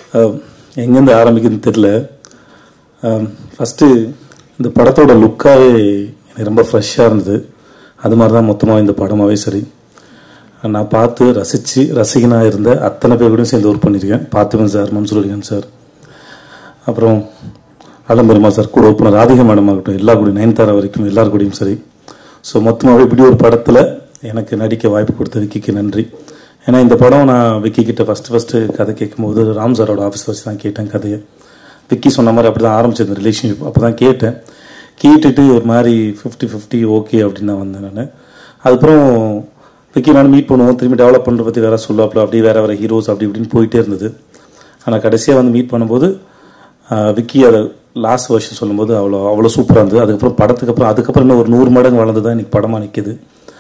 அஹ், எங்கேருந்து ஆரம்பிக்குதுன்னு தெரில ஃபஸ்ட்டு இந்த படத்தோட லுக்காகவே எனக்கு ரொம்ப ஃப்ரெஷ்ஷாக இருந்தது அது மாதிரி தான் மொத்தமாக இந்த படமாகவே சரி நான் பார்த்து ரசித்து ரசிகனாக இருந்த அத்தனை பேர் கூடயும் சேர்ந்து ஒர்க் பண்ணியிருக்கேன் பார்த்திபன் சார் மன்சூர் அலிகான் சார் அப்புறம் அலம்பெருமா சார் கூட ஒர்க் பண்ண ராதிகா மேடம் ஆகட்டும் எல்லா கூடயும் நயன்தாரா வரைக்கும் எல்லார் கூடயும் சரி ஸோ மொத்தமாகவே இப்படி ஒரு படத்தில் எனக்கு நடிக்க வாய்ப்பு கொடுத்த விக்கிக்கு நன்றி ஏன்னா இந்த படம் நான் விக்கி கிட்ட ஃபஸ்ட்டு ஃபஸ்ட்டு கதை கேட்கும்போது ராம் சாரோட ஆஃபீஸ் வச்சு தான் கேட்டேன் கதையை விக்கி சொன்ன மாதிரி அப்படி தான் ஆரம்பிச்சது இந்த ரிலேஷன்ஷிப் அப்போ தான் கேட்டேன் கேட்டுட்டு ஒரு மாதிரி ஃபிஃப்டி ஃபிஃப்டி ஓகே அப்படின்னு தான் வந்தேன் நான் அதுக்கப்புறம் விக்கி நான் மீட் பண்ணுவோம் திரும்பி டெவலப் பண்ணுறத பற்றி வேற சொல்லுவாப்புல அப்படி வேற வேற ஹீரோஸ் அப்படி இப்படின்னு போயிட்டே இருந்தது ஆனால் கடைசியாக வந்து மீட் பண்ணும்போது ஆஹ், விக்கி அதை லாஸ்ட் வருஷம் சொல்லும்போது அவ்வளோ அவ்வளோ சூப்பராக இருந்தது அதுக்கப்புறம் படத்துக்கு அப்புறம் அதுக்கப்புறம் இன்னும் ஒரு நூறு மடங்கு வளர்ந்து தான் இன்னைக்கு படமாக நிற்கிது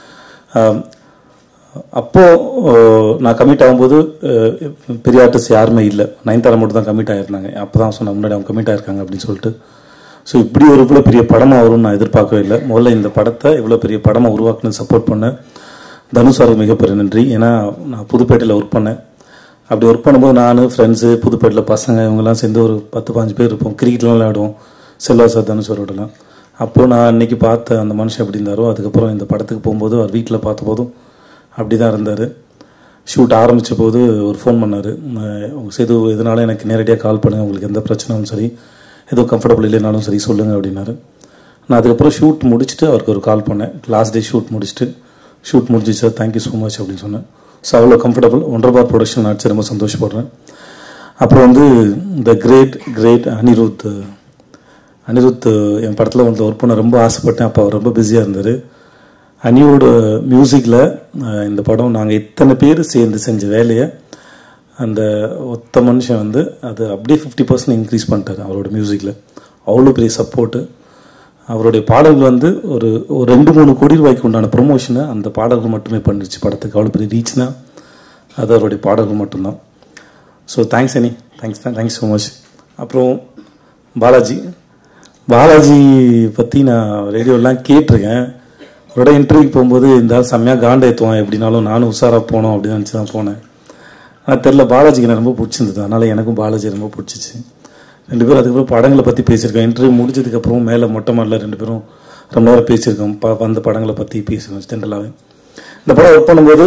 அப்போ அஹ், நான் கமிட் ஆகும்போது அஹ், பெரிய ஆர்டிஸ்ட் யாருமே இல்லை நயன்தாரா மட்டும் தான் கமிட் ஆகிருந்தாங்க அப்போ தான் சொன்ன முன்னாடி அவங்க கமிட் ஆயிருக்காங்க அப்படின்னு சொல்லிட்டு ஸோ இப்படி ஒரு இவ்வளோ பெரிய படமாக வரும்னு நான் எதிர்பார்க்கவே இல்லை முதல்ல இந்த படத்தை இவ்வளோ பெரிய படமாக உருவாக்குன்னு சப்போர்ட் பண்ண தனுஷ் சாருக்கு மிகப்பெரிய நன்றி ஏன்னா நான் புதுப்பேட்டையில் ஒர்க் பண்ணேன் அப்படி ஒர்க் பண்ணும்போது நான் ஃப்ரெண்ட்ஸு புதுப்பேட்டில் பசங்க இவங்கெல்லாம் சேர்ந்து ஒரு பத்து பாஞ்சு பேர் இருப்போம் கிரிக்கெட்லாம் விளையாடுவோம் செல்வா சார் தனுஷ் சாரோடலாம் அப்போ நான் அன்னைக்கு பார்த்த அந்த மனுஷன் எப்படி இருந்தாரோ அதுக்கப்புறம் இந்த படத்துக்கு போகும்போது அவர் வீட்டில் பார்த்தபோதும் அப்படி தான் இருந்தார் ஷூட் ஆரம்பித்த போது ஒரு ஃபோன் பண்ணார் சேது எதனால எனக்கு நேரடியாக கால் பண்ணுங்க உங்களுக்கு எந்த பிரச்சனையும் சரி ஏதோ கம்ஃபர்டபுள் இல்லைனாலும் சரி சொல்லுங்கள் அப்படின்னாரு நான் அதுக்கப்புறம் ஷூட் முடிச்சுட்டு அவருக்கு ஒரு கால் பண்ணேன் லாஸ்ட் டே ஷூட் முடிச்சுட்டு ஷூட் முடிஞ்சிச்சு சார் தேங்க்யூ ஸோ மச் அப்படின்னு சொன்னேன் ஸோ அவ்வளோ கம்ஃபர்டபுள் ஒன்றரை பார் ப்ரொடக்ஷன் நடிச்சு ரொம்ப சந்தோஷப்படுறேன் அப்புறம் வந்து the great great Anirudh Anirudh என் படத்தில் வந்து ஒர்க் பண்ண ரொம்ப ஆசைப்பட்டேன் அப்போ அவர் ரொம்ப பிஸியாக இருந்தார் அனியோட மியூசிக்கில் இந்த படம் நாங்கள் இத்தனை பேர் சேர்ந்து செஞ்ச வேலையை அந்த ஒத்த மனுஷன் வந்து அது அப்படியே ஃபிஃப்டி பர்சன்ட் இன்க்ரீஸ் பண்ணிட்டார் அவரோட மியூசிக்கில் அவ்வளோ பெரிய சப்போர்ட்டு அவருடைய பாடல்கள் வந்து ஒரு ஒரு ரெண்டு மூணு கோடி ரூபாய்க்கு உண்டான ப்ரொமோஷனை அந்த பாடல்கள் மட்டுமே பண்ணிடுச்சு படத்துக்கு அவ்வளோ பெரிய ரீச்னா அது அவருடைய பாடல்கள் மட்டும்தான் ஸோ தேங்க்ஸ் அனி தேங்க்ஸ் தான் தேங்க்ஸ் ஸோ மச் அப்புறம் பாலாஜி பாலாஜி பற்றி நான் ரேடியோலாம் கேட்டிருக்கேன் அவரோட இன்டர்வியூக்கு போகும்போது இந்த ஆள் செம்மையாக காண்ட ஏற்றுவான் எப்படினாலும் நானும் உஷாராக போனோம் அப்படின்னு நினச்சி தான் போனேன் ஆனால் தெரில பாலாஜிக்கு எனக்கு ரொம்ப பிடிச்சிருந்தது அதனால் எனக்கும் பாலாஜி ரொம்ப பிடிச்சிச்சு ரெண்டு பேரும் அதுக்கப்புறம் படங்களை பற்றி பேசியிருக்கோம் இன்டர்வியூ முடிஞ்சதுக்கப்புறம் மேலே மொட்டை மாடல ரெண்டு பேரும் ரொம்ப நேரம் பேசியிருக்கோம் ப அந்த படங்களை பற்றி பேசியிருக்கோம் ஜென்ரலாகவே இந்த படம் ஒர்க் பண்ணும்போது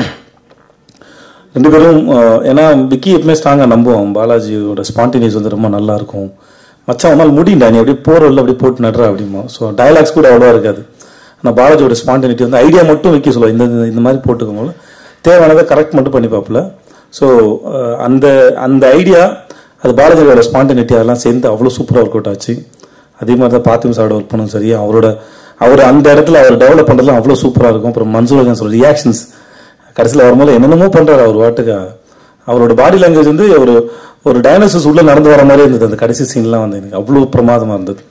ரெண்டு பேரும் அஹ், ஏன்னா விக்கி எப்பவுமே ஸ்ட்ராங்காக நம்புவோம் பாலாஜியோட ஸ்பான்டினியஸ் வந்து ரொம்ப நல்லா இருக்கும் மச்சான் உன்னால் முடியும்டா நீ அப்படியே போகிற வழியில் அப்படியே போட்டு நடுற அப்படிமா ஸோ டயலாக்ஸ் கூட அவ்வளோவா இருக்காது ஆனால் பாலாஜியோட ஸ்பான்டினிட்டி வந்து ஐடியா மட்டும் விக்கி சொல்லுவோம் இந்த இந்த- இந்த மாதிரி போட்டுக்கோங்க தேவையானதை கரெக்ட் மட்டும் பண்ணி பார்ப்பல ஸோ அந்த அந்த ஐடியா அது பாலாஜியோட ஸ்பான்டினிட்டி அதெல்லாம் சேர்ந்து அவ்வளோ சூப்பராக ஒர்க் அவுட் ஆச்சு அதே மாதிரி தான் பாத்திம் சாரோட ஒர்க் பண்ணும் சரி அவரோட அவர் அந்த இடத்துல அவர் டெவலப் பண்ணுறதுலாம் அவ்வளோ சூப்பராக இருக்கும் அப்புறம் மன்சூர் அலிகான் சொல்ற ரியாக்ஷன்ஸ் கடைசியில் வரும்போது என்னென்னமோ பண்ணுறாரு அவர் வாட்டுக்கு அவரோட பாடி லாங்குவேஜ் வந்து ஒரு ஒரு டைனோசஸ் உள்ள நடந்து வர மாதிரி இருந்தது அந்த கடைசி சீன்லாம் வந்து எனக்கு அவ்வளோ பிரமாதமாக இருந்தது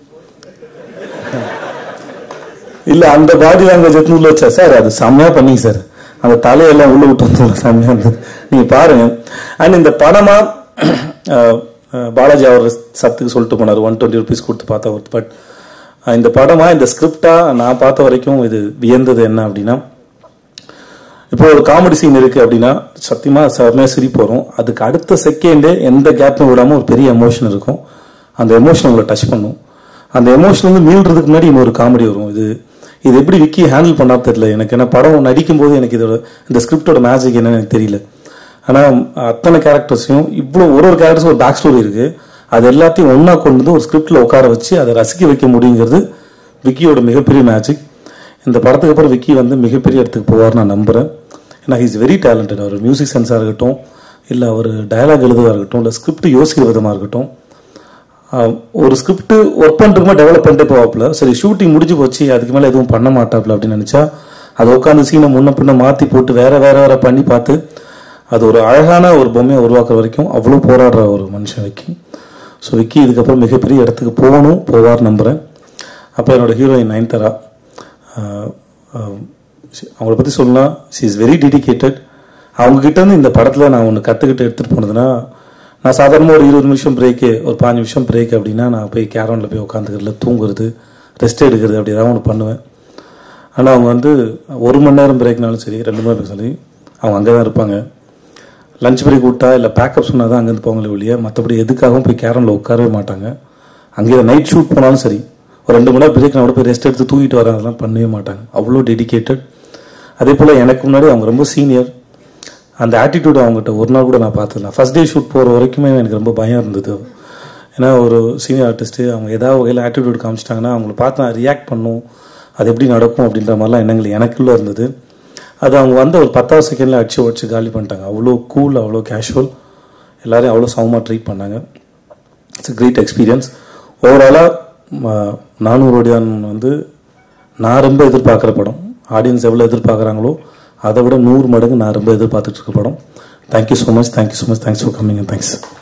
இல்ல அந்த பாடி லாங்குவேஜ் எடுத்து உள்ள வச்சா சார் அது செம்மையா பண்ணீங்க சார் அந்த தலையெல்லாம் உள்ள விட்டு வந்து செம்மையா இருந்தது நீங்க பாருங்க அண்ட் இந்த படமா அஹ், அஹ், பாலாஜி அவர் சத்துக்கு சொல்லிட்டு போனார் ஒன் டுவெண்ட்டி ருபீஸ் கொடுத்து பார்த்தா ஒரு பட் இந்த படமா இந்த ஸ்கிரிப்டா நான் பார்த்த வரைக்கும் இது வியந்தது என்ன அப்படின்னா இப்போ ஒரு காமெடி சீன் இருக்கு அப்படின்னா சத்தியமா செம்மையா சிரிப்பு வரும் அதுக்கு அடுத்த செகண்டே எந்த கேப்பும் விடாம ஒரு பெரிய எமோஷன் இருக்கும் அந்த எமோஷன் உங்களை டச் பண்ணும் அந்த எமோஷன் வந்து மீள்றதுக்கு முன்னாடி இன்னொரு காமெடி வரும் இது இது எப்படி விக்கி ஹேண்டில் பண்ணா தெரியல எனக்கு ஏன்னா படம் நடிக்கும் போது எனக்கு இதோட இந்த ஸ்கிரிப்டோட மேஜிக் என்னன்னு எனக்கு தெரியல ஆனா அத்தனை கேரக்டர்ஸையும் இவ்வளோ ஒரு ஒரு கேரக்டர்ஸும் ஒரு பேக் ஸ்டோரி இருக்கு அது எல்லாத்தையும் ஒண்ணா கொண்டு வந்து ஒரு ஸ்கிரிப்ட்ல உட்கார வச்சு அதை ரசிக்க வைக்க முடியுங்கிறது விக்கியோட மிகப்பெரிய மேஜிக் இந்த படத்துக்கு அப்புறம் விக்கி வந்து மிகப்பெரிய இடத்துக்கு போவார் நான் நம்புறேன் ஏன்னா இஸ் வெரி டேலண்டட் அவர் மியூசிக் சென்ஸாக இருக்கட்டும் இல்லை அவர் டயலாக் எழுதுவதாக இருக்கட்டும் இல்லை ஸ்கிரிப்ட் யோசிக்கிற விதமாக இருக்கட்டும் ஆஹ், ஒரு ஸ்கிரிப்ட் ஒர்க் பண்ணுறதுமா டெவலப் பண்ணிட்டு போவாப்புல சரி ஷூட்டிங் முடிஞ்சு போச்சு அதுக்கு மேலே எதுவும் பண்ண மாட்டாப்புல அப்படின்னு நினச்சா அதை உட்காந்து சீனை முன்ன பின்ன மாற்றி போட்டு வேற வேற வேற பண்ணி பார்த்து அது ஒரு அழகான ஒரு பொம்மையை உருவாக்குற வரைக்கும் அவ்வளோ போராடுற ஒரு மனுஷன் விக்கி ஸோ விக்கி இதுக்கப்புறம் மிகப்பெரிய இடத்துக்கு போகணும் போவார் நம்புகிறேன் அப்போ என்னோட heroine Nayanthara ah, ah, she- அவங்கள பற்றி சொல்லலாம் ஷி இஸ் வெரி டெடிகேட்டட் அவங்கக்கிட்ட இருந்து இந்த படத்தில் நான் ஒன்று கற்றுக்கிட்டு எடுத்துகிட்டு போனதுன்னா நான் சாதாரணமாக ஒரு இருபது நிமிஷம் பிரேக்கு ஒரு பாஞ்சு நிமிஷம் பிரேக் அப்படின்னா நான் போய் கேரவனில் போய் உட்காந்துக்கிறதுல தூங்குறது ரெஸ்ட் எடுக்கிறது அப்படி ஏதாவது ஒன்று பண்ணுவேன் ஆனால் அவங்க வந்து ஒரு மணி நேரம் பிரேக்னாலும் சரி ரெண்டு மணி நேரம் சரி அவங்க அங்கே தான் இருப்பாங்க லஞ்ச் பிரேக் விட்டா இல்லை பேக்கப் சொன்னால் தான் அங்கேருந்து போங்களே ஒழிய மற்றபடி எதுக்காகவும் போய் கேரமில் உட்காரவே மாட்டாங்க அங்கே நைட் ஷூட் போனாலும் சரி ஒரு ரெண்டு மணி நேரம் பிரேக் நான் கூட போய் ரெஸ்ட் எடுத்து தூங்கிட்டு வரேன் அதெல்லாம் பண்ணவே மாட்டாங்க அவ்வளோ டெடிகேட்டட் அதே போல் எனக்கு முன்னாடி அவங்க ரொம்ப சீனியர் அந்த ஆட்டிடியூட் அவங்ககிட்ட ஒரு நாள் கூட நான் பார்த்ததில்ல ஃபர்ஸ்ட் டே ஷூட் போகிற வரைக்குமே எனக்கு ரொம்ப பயம் இருந்தது ஏன்னா ஒரு சீனியர் ஆர்டிஸ்ட்டு அவங்க ஏதாவது வகையில் ஆட்டிடியூட் காமிச்சிட்டாங்கன்னா அவங்கள பார்த்து நான் ரியாக்ட் பண்ணும் அது எப்படி நடக்கும் அப்படின்ற மாதிரிலாம் எண்ணங்கள் எனக்குள்ளே இருந்தது அது அவங்க வந்து ஒரு பத்தாவது செகண்டில் அடிச்சு உடச்சு காலி பண்ணிட்டாங்க அவ்வளோ கூல் அவ்வளோ கேஷுவல் எல்லாரையும் அவ்வளோ சமமாக ட்ரீட் பண்ணாங்க இட்ஸ் கிரேட் எக்ஸ்பீரியன்ஸ் ஓவராலாக நானூறு ஒடியான் வந்து நான் ரொம்ப எதிர்பார்க்குற படம் ஆடியன்ஸ் எவ்வளோ எதிர்பார்க்குறாங்களோ அதை விட நூறு மடங்கு நான் ரொம்ப எதிர்பார்த்துட்டு இருக்க படம் thank you so much thank you so much thanks for coming thanks